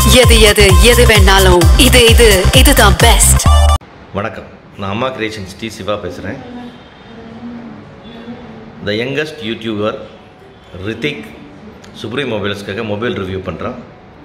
எது எது எது வேணாலும் இது இது இதுதான் பெஸ்ட் வணக்கம் நான் அம்மா கிரியேஷன்ஸ் டி சிவா பேசுகிறேன் the youngest YouTuber Rithik Supreme மொபைல்ஸ்க்காக மொபைல் ரிவ்யூ பண்ணுறான்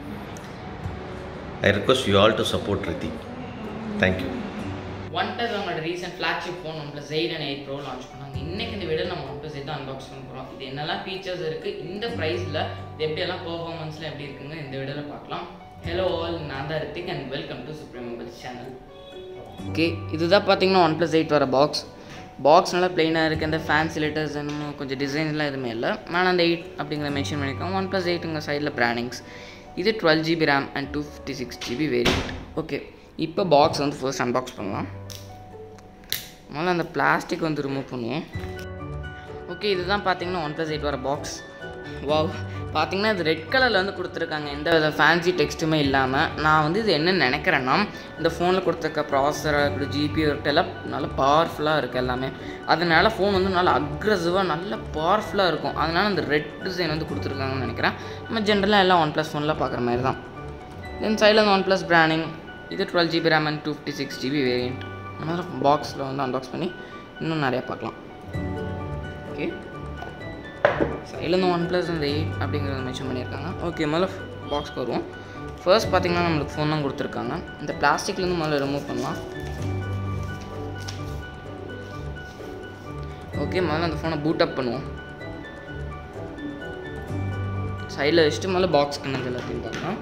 I request you all to support Rithik thank you OnePlus அவங்களோட recent flagship phone OnePlus eight and eight pro launch பண்ணாங்க இன்னைக்கு இந்த வீடியோ நம்ம ஒன் பிளஸ் எயிட் அன்பாக்ஸ் பண்ண போகிறோம் இது என்னெல்லாம் ஃபீச்சர்ஸ் இருக்குது இந்த ப்ரைஸில் இது எப்படியெல்லாம் பெர்ஃபார்மன்ஸில் எப்படி இருக்குங்க இந்த வீடியோவில் பார்க்கலாம் ஹலோ ஆல் நான் தான் Rithik and welcome to Supreme Mobiles channel okay இதுதான் பார்த்தீங்கன்னா ஒன் ப்ளஸ் எயிட் வர பாக்ஸ் பாக்ஸ் நல்லா பிளெயினாக இருக்குது அந்த ஃபேன்சி லெட்டர்ஸ் இன்னும் கொஞ்சம் டிசைன்ஸ்லாம் எதுவுமே இல்லை மேலே அந்த எயிட் அப்படிங்கிற மென்ஷன் பண்ணியிருக்காங்க ஒன் ப்ளஸ் எயிட்டுங்க சைடில் பிராண்டிங்ஸ் இது twelve GB RAM and two fifty six GB variant okay இப்போ பாக்ஸ் வந்து ஃபர்ஸ்ட் அன்பாக்ஸ் பண்ணலாம் முதல்ல அந்த பிளாஸ்டிக் வந்து ரிமூவ் பண்ணுவோம் ஓகே இதுதான் பார்த்தீங்கன்னா ஒன் ப்ளஸ் எயிட் வர பாக்ஸ் வாவ் பார்த்தீங்கன்னா இது ரெட் கலரில் வந்து கொடுத்துருக்காங்க எந்த வித ஃபேன்சி டெக்ஸ்ட்டுமே இல்லாமல் நான் வந்து இது என்ன நினைக்கிறேன்னா இந்த ஃபோனில் கொடுத்துருக்க ப்ராசஸராக இருக்கட்டும் ஜிபி இருக்கட்டும் எல்லாம் நல்லா பவர்ஃபுல்லாக இருக்குது எல்லாமே அதனால ஃபோன் வந்து நல்லா அக்ரஸிவாக நல்ல பவர்ஃபுல்லாக இருக்கும் அதனால அந்த ரெட் டிசைன் வந்து கொடுத்துருக்காங்கன்னு நினைக்கிறேன் நம்ம ஜென்ரலாக எல்லாம் ஒன் ப்ளஸ் ஃபோனில் பார்க்குற மாதிரி தான் தென் சைடில் ஒன் ப்ளஸ் பிராண்டிங் இது twelve GB RAM and two fifty six GB variant அதனால் பாக்ஸில் வந்து அன்பாக்ஸ் பண்ணி இன்னும் நிறையா பார்க்கலாம் ஓகே சைடில் இந்த ஒன் ப்ளஸ் அந்த எயிட் அப்படிங்கிறத மென்ஷன் பண்ணியிருக்காங்க ஓகே முதல்ல பாக்ஸ்க்கு வருவோம் ஃபர்ஸ்ட் பார்த்தீங்கன்னா நம்மளுக்கு ஃபோன் தான் கொடுத்துருக்காங்க இந்த பிளாஸ்டிக்லேருந்து முதல்ல ரிமூவ் பண்ணலாம் ஓகே முதல்ல அந்த ஃபோனை பூட் அப் பண்ணுவோம் சைடில் வச்சுட்டு முதல்ல பாக்ஸ் கண்ணது எல்லாத்தையும் பார்க்கலாம்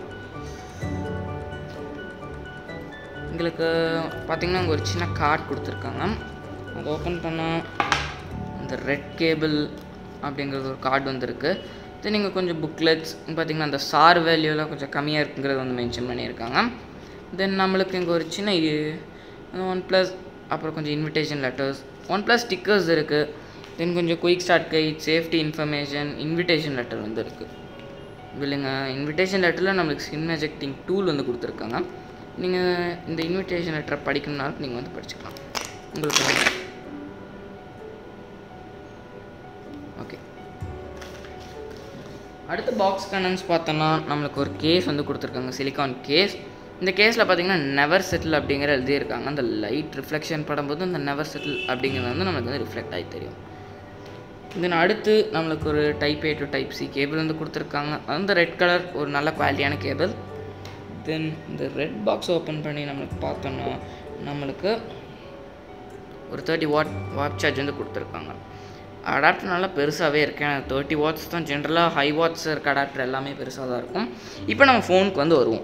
எங்களுக்கு பார்த்தீங்கன்னா அங்கே ஒரு சின்ன கார்டு கொடுத்துருக்காங்க அதை ஓப்பன் பண்ணால் இந்த ரெட் கேபிள் அப்படிங்கிறது ஒரு கார்டு வந்திருக்கு தென் இங்கே கொஞ்சம் புக்லெட்ஸ் பார்த்தீங்கன்னா அந்த சார் வேல்யூலாம் கொஞ்சம் கம்மியாக இருக்குங்கிறத வந்து மென்ஷன் பண்ணியிருக்காங்க தென் நம்மளுக்கு இங்கே ஒரு சின்ன ஒன் ப்ளஸ் அப்புறம் கொஞ்சம் invitation letters OnePlus stickers இருக்குது தென் கொஞ்சம் quick start guide safety information invitation letter வந்து இருக்குது இல்லைங்க இன்விடேஷன் லெட்டரில் நம்மளுக்கு ஸ்கின் எஜெக்டிங் டூல் வந்து கொடுத்துருக்காங்க நீங்கள் இந்த இன்விடேஷன் லெட்டரை படிக்கணும்னாலும் நீங்கள் வந்து படிச்சுக்கலாம் உங்களுக்கு ஓகே அடுத்த பாக்ஸ் கனன்ஸ் பார்த்தோன்னா நம்மளுக்கு ஒரு கேஸ் வந்து கொடுத்துருக்காங்க சிலிக்கான் கேஸ் இந்த கேஸில் பார்த்தீங்கன்னா நெவர் செட்டில் அப்படிங்கிற எழுதியிருக்காங்க அந்த லைட் ரிஃப்ளெக்ஷன் படும்போது அந்த நெவர் செட்டில் அப்படிங்கிறது வந்து நம்மளுக்கு வந்து ரிஃப்ளெக்ட் ஆகி தெரியும் தென் அடுத்து நம்மளுக்கு ஒரு type A to type C cable வந்து கொடுத்துருக்காங்க அந்த ரெட் கலர் ஒரு நல்ல குவாலிட்டியான கேபிள் தென் இந்த ரெட் பாக்ஸ் ஓப்பன் பண்ணி நம்மளுக்கு பார்த்தோன்னா நம்மளுக்கு ஒரு தேர்ட்டி வாட் வாட் சார்ஜ் வந்து கொடுத்துருக்காங்க அடாப்டர் நல்லா பெருசாகவே இருக்கு ஏன்னா தேர்ட்டி வாட்ஸ் தான் ஜென்ரலாக ஹை வாட்ஸ் இருக்க அடாப்டர் எல்லாமே பெருசாக தான் இருக்கும் இப்போ நம்ம ஃபோனுக்கு வந்து வருவோம்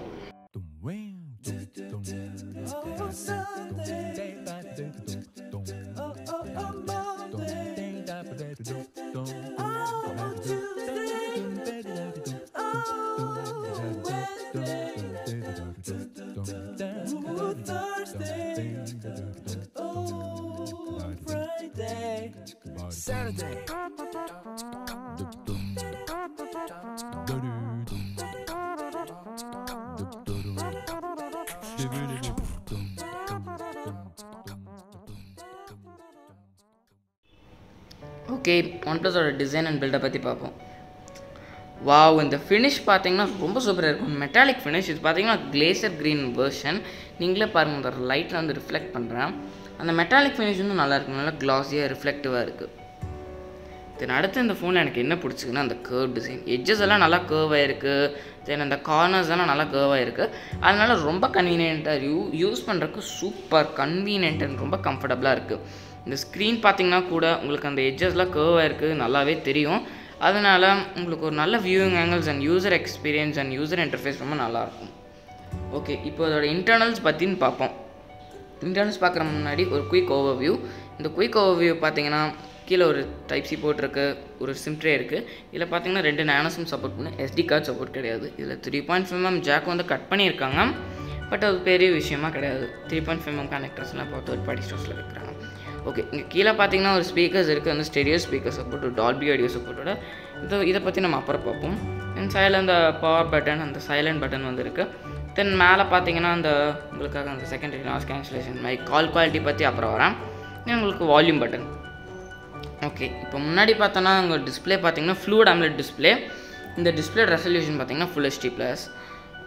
Saturday. ஓகே ஒன் ப்ளஸோட டிசைன் அண்ட் பில்டை பற்றி பார்ப்போம் வாவ் இந்த ஃபினிஷ் பார்த்தீங்கன்னா ரொம்ப சூப்பராக இருக்கும் மெட்டாலிக் ஃபினிஷ் இது பார்த்தீங்கன்னா கிளேசர் க்ரீன் வேர்ஷன் நீங்களே பாருங்கள் இந்த லைட்டில் வந்து ரிஃப்ளெக்ட் பண்ணுறேன் அந்த மெட்டாலிக் ஃபினிஷ் வந்து நல்லா இருக்கும் நல்லா க்ளாஸியாக ரிஃப்ளெக்டிவாக இருக்குது தென் அடுத்து இந்த ஃபோனில் எனக்கு என்ன பிடிச்சிக்குன்னா அந்த கேர்வ் டிசைன் எட்ஜஸ் எல்லாம் நல்லா கேர்வாக இருக்குது தென் அந்த கார்னர்ஸ் எல்லாம் நல்லா கேர்வாக இருக்குது அதனால ரொம்ப கன்வீனியண்ட்டாக யூ யூஸ் பண்ணுறதுக்கு சூப்பர் கன்வீனியன்ட் அண்ட் ரொம்ப கம்ஃபர்டபுளாக இருக்குது இந்த ஸ்க்ரீன் பார்த்தீங்கன்னா கூட உங்களுக்கு அந்த எட்ஜஸ்லாம் கேர்வாக இருக்குது நல்லாவே தெரியும் அதனால் உங்களுக்கு ஒரு நல்ல viewing angles and user experience and user interface ரொம்ப நல்லாயிருக்கும் ஓகே இப்போ அதோட இன்டர்னல்ஸ் பற்றின்னு பார்ப்போம் இன்டர்னல்ஸ் பார்க்குற முன்னாடி ஒரு குயிக் ஓவர்வியூ இந்த குயிக் ஓவர்வியூ பார்த்தீங்கன்னா கீழே ஒரு டைப் சி போர்ட் இருக்குது ஒரு சிம் ட்ரே இருக்குது இதில் பார்த்தீங்கன்னா ரெண்டு நேனோ சிம் சப்போர்ட் பண்ணு எஸ்டி கார்டு சப்போர்ட் கிடையாது இதில் three point five M jack வந்து கட் பண்ணியிருக்காங்க பட் அது பெரிய விஷயமா கிடையாது த்ரீ பாயிண்ட் ஃபைவ் எம் கனெக்டர்ஸ்லாம் இப்போ தேர்ட் பார்ட்டி ஸ்டோர்ஸில் வைக்கிறாங்க ஓகே இங்கே கீழே பார்த்தீங்கன்னா ஒரு ஸ்பீக்கர்ஸ் இருக்குது அந்த stereo speaker support Dolby audio சப்போர்ட்டோட இதை இதை பற்றி நம்ம அப்புறம் பார்ப்போம் தென் சைடில் அந்த பவர் பட்டன் அந்த சைலண்ட் பட்டன் வந்து இருக்குது தென் மேலே பார்த்தீங்கன்னா அந்த உங்களுக்காக அந்த செகண்டரி நாய்ஸ் கேன்சலேஷன் மாதிரி கால் குவாலிட்டி பற்றி அப்புறம் வரேன் then உங்களுக்கு வால்யூம் பட்டன் ஓகே இப்போ முன்னாடி பார்த்தோன்னா உங்கள் டிஸ்ப்ளே பார்த்தீங்கன்னா ஃப்ளூட் AMOLED டிஸ்ப்ளே இந்த டிஸ்ப்ளே ரெசல்யூஷன் பார்த்தீங்கன்னா full HD plus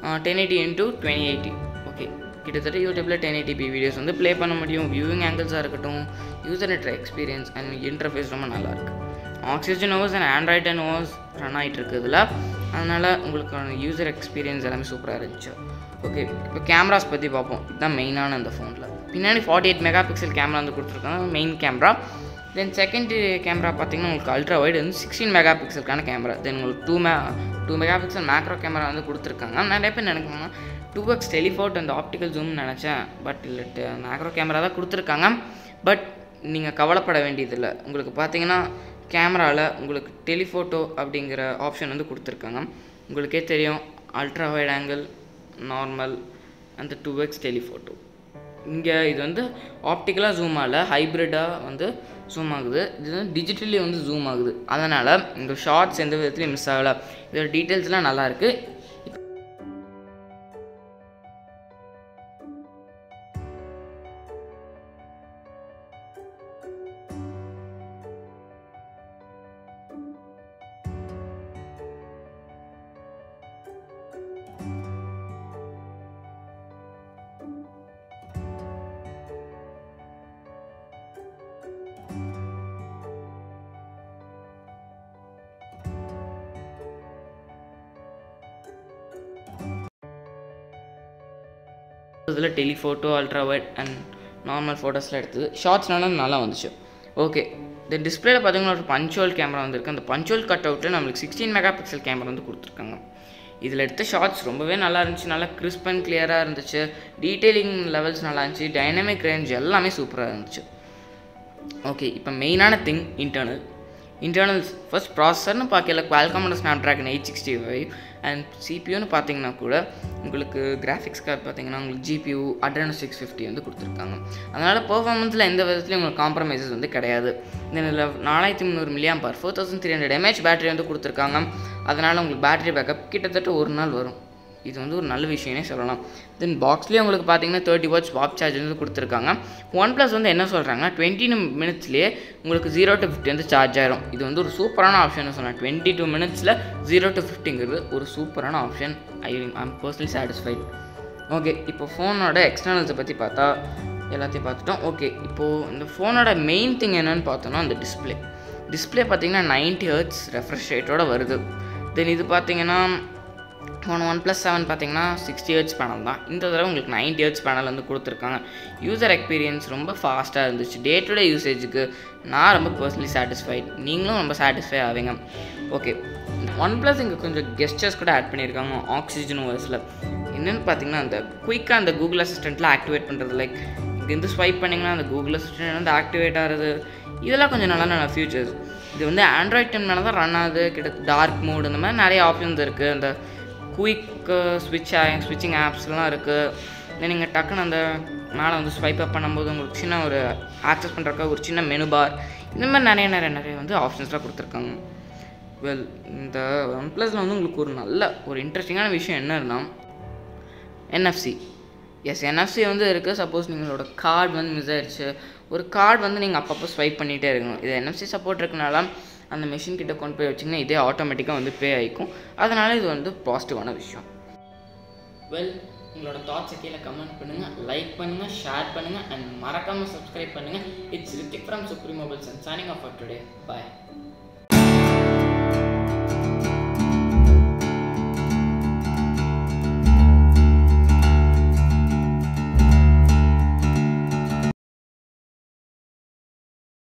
ten eighty into twenty eighty okay கிட்டத்தட்ட யூடியூப்பில் டென் எயிட்டிபி வீடியோஸ் வந்து ப்ளே பண்ண முடியும் வியூவிங் ஆங்கிள்ஸாக இருக்கட்டும் user net experience and interface ரொம்ப நல்லாயிருக்கு oxygen overs and Android and overs run ஆகிட்டு இருக்குது இதில் அதனால் உங்களுக்கு யூசர் எக்ஸ்பீரியன்ஸ் எல்லாமே சூப்பராக இருந்துச்சு ஓகே இப்போ கேமராஸ் பற்றி பார்ப்போம் இதுதான் மெயினான அந்த ஃபோனில் பின்னாடி forty eight megapixel camera வந்து கொடுத்துருக்காங்க main camera then second camera பார்த்தீங்கன்னா உங்களுக்கு அல்ட்ரா வைட் வந்து சிக்ஸ்டீன் மெகா பிக்சலுக்கான கேமரா தென் உங்களுக்கு டூ மே two megapixel macro camera வந்து கொடுத்துருக்காங்க நிறைய பேர் நினைக்கிறாங்க டூ எக்ஸ் டெலிஃபோட் அந்த ஆப்டிக்கல் ஜூம் நினச்சேன் பட் இல்லை மேக்ரோ கேமரா தான் கொடுத்துருக்காங்க பட் நீங்கள் கவலைப்பட வேண்டியதில்லை உங்களுக்கு பார்த்தீங்கன்னா கேமராவில் உங்களுக்கு டெலிஃபோட்டோ அப்படிங்கிற ஆப்ஷன் வந்து கொடுத்துருக்காங்க உங்களுக்கே தெரியும் அல்ட்ரா வைட் ஆங்கிள் நார்மல் அந்த டூ எக்ஸ் டெலிஃபோட்டோ இங்கே இது வந்து ஆப்டிக்கலாக ஜூம் ஆகல ஹைப்ரிட்டாக வந்து ஜூம் ஆகுது இது வந்து டிஜிட்டலி வந்து ஜூம் ஆகுது அதனால் இந்த ஷார்ட்ஸ் எந்த விதத்துலையும் மிஸ் ஆகலை இதோட டீட்டெயில்ஸ்லாம் நல்லா இருக்குது இதில் telephoto ultra wide and normal ஃபோட்டோஸ்லாம் எடுத்தது ஷார்ட்ஸ்னால நல்லா வந்துச்சு ஓகே இந்த டிஸ்பிளேல பார்த்தீங்கன்னா ஒரு பஞ்சுவல் கேமரா வந்துருக்கு அந்த பஞ்சுவல் கட் அவுட்டு நம்மளுக்கு சிக்ஸ்டீன் மெகா பிக்சல் கேமரா வந்து கொடுத்துருக்காங்க இதில் எடுத்த ஷார்ட்ஸ் ரொம்பவே நல்லா இருந்துச்சு நல்லா கிறிஸ்ப் அண்ட் கிளியராக இருந்துச்சு டீட்டெயிலிங் லெவல்ஸ் நல்லா இருந்துச்சு டைனமிக் ரேஞ்ச் எல்லாமே சூப்பராக இருந்துச்சு ஓகே இப்போ மெயினான திங் இன்டர்னல் இன்டர்னல்ஸ் ஃபர்ஸ்ட் ப்ராசஸர்னு பார்க்கல குவால்காமோட Snapdragon eight sixty five and சிபியூன்னு பார்த்தீங்கன்னா கூட உங்களுக்கு கிராஃபிக்ஸ் கார்டு பார்த்தீங்கன்னா உங்களுக்கு ஜிபியூ அட்ரனோ சிக்ஸ் ஃபிஃப்டி வந்து கொடுத்துருக்காங்க அதனால் பெர்ஃபார்மன்ஸில் எந்த விதத்துலையும் உங்களுக்கு காம்ப்ரமைசஸ் வந்து கிடையாது இதில் நாலாயிரத்தி முந்நூறு மில்லியம் பார் four thousand three hundred mAh battery வந்து கொடுத்துருக்காங்க அதனால் உங்களுக்கு பேட்டரி பேக்கப் கிட்டத்தட்ட ஒரு நாள் வரும் இது வந்து ஒரு நல்ல விஷயமே சொல்லலாம் தென் பாக்ஸ்லேயே உங்களுக்கு பார்த்தீங்கன்னா தேர்ட்டி வாட்ஸ் வாப் சார்ஜ் வந்து கொடுத்துருக்காங்க ஒன் ப்ளஸ் வந்து என்ன சொல்கிறாங்கன்னா டுவெண்ட்டி மினிட்ஸ்லேயே உங்களுக்கு ஜீரோ டு ஃபிஃப்டி வந்து சார்ஜ் ஆயிரும் இது வந்து ஒரு சூப்பரான ஆப்ஷன் சொன்னேன் டுவெண்ட்டி டூ மினிட்ஸில் ஜீரோ டு ஃபிஃப்டிங்கிறது ஒரு சூப்பரான option I I'm personally satisfied okay இப்போ ஃபோனோட எக்ஸ்டர்னல்ஸை பற்றி பார்த்தா எல்லாத்தையும் பார்த்துட்டோம் ஓகே இப்போது இந்த ஃபோனோட மெயின் திங் என்னன்னு பார்த்தோன்னா அந்த டிஸ்பிளே டிஸ்பிளே பார்த்தீங்கன்னா நைன்ட்டி ஹர்ட்ஸ் ரெஃப்ரெஷ் ரேட்டோட வருது தென் இது பார்த்தீங்கன்னா ஒன் ஒன் ப்ளஸ் செவன் பார்த்தீங்கன்னா சிக்ஸ்டி ஹெட்ஸ் பேனல் தான் இந்த தடவை உங்களுக்கு நைன்டி ஹெட்ஸ் பேனல் வந்து கொடுத்துருக்காங்க யூசர் எக்ஸ்பீரியன்ஸ் ரொம்ப ஃபாஸ்ட்டாக இருந்துச்சு டே டு டே யூசேஜுக்கு நான் ரொம்ப பர்சனலி சாட்டிஸ்ஃபைட் நீங்களும் ரொம்ப சாட்டிஸ்ஃபை ஆவீங்க ஓகே ஒன் ப்ளஸ் இங்கே கொஞ்சம் கெஸ்டர்ஸ் கூட ஆட் பண்ணியிருக்காங்க ஆக்சிஜன் ஓவர்ஸில் என்னென்னு பார்த்தீங்கன்னா அந்த குயிக்காக அந்த கூகுள் அசிஸ்டண்ட்டில் ஆக்டிவேட் பண்ணுறது லைக் இங்கேருந்து ஸ்வைப் பண்ணிங்கன்னா அந்த கூகுள் அசிஸ்டன்ட் வந்து ஆக்டிவேட் ஆகிறது இதெல்லாம் கொஞ்சம் நல்லா நல்ல ஃபியூச்சர்ஸ் இது வந்து ஆண்ட்ராய்ட் டென் மேலே தான் ரன் ஆகுது கிட்ட டார்க் மோட் இந்த மாதிரி நிறைய ஆப்ஷன்ஸ் இருக்குது அந்த குயிக் ஸ்விட்ச் ஸ்விட்சிங் ஆப்ஸ்லாம் இருக்குது தென் நீங்கள் டக்குன்னு அந்த மேலே வந்து ஸ்வைப் அப் பண்ணும்போது உங்களுக்கு சின்ன ஒரு ஆக்சஸ் பண்ணுறக்க ஒரு சின்ன மெனு பார் இந்த மாதிரி நிறைய நிறைய நிறைய வந்து ஆப்ஷன்ஸ்லாம் கொடுத்துருக்காங்க வெல் இந்த ஒன் ப்ளஸில் வந்து உங்களுக்கு ஒரு நல்ல ஒரு இன்ட்ரெஸ்டிங்கான விஷயம் என்னன்னா என்எஃப்சி எஸ் என்எஃப்சி வந்து இருக்குது சப்போஸ் நீங்களோட கார்டு வந்து மிஸ் ஆயிடுச்சு ஒரு கார்டு வந்து நீங்கள் அப்பப்போ ஸ்வைப் பண்ணிகிட்டே இருக்கணும் இது என்எஃப்சி சப்போர்ட் இருக்கனால அந்த மிஷின் கிட்ட கொண்டு போய் வச்சிங்கன்னா இதே ஆட்டோமேட்டிக்காக வந்து பே ஆகிக்கும் அதனால் இது வந்து பாசிட்டிவான விஷயம் வெல் உங்களோட தாட்ஸை கீழே கமெண்ட் பண்ணுங்கள் லைக் பண்ணுங்கள் ஷேர் பண்ணுங்கள் அண்ட் மறக்காமல் சப்ஸ்கிரைப் பண்ணுங்கள் it's Rithik from Supreme Mobiles and signing off today bye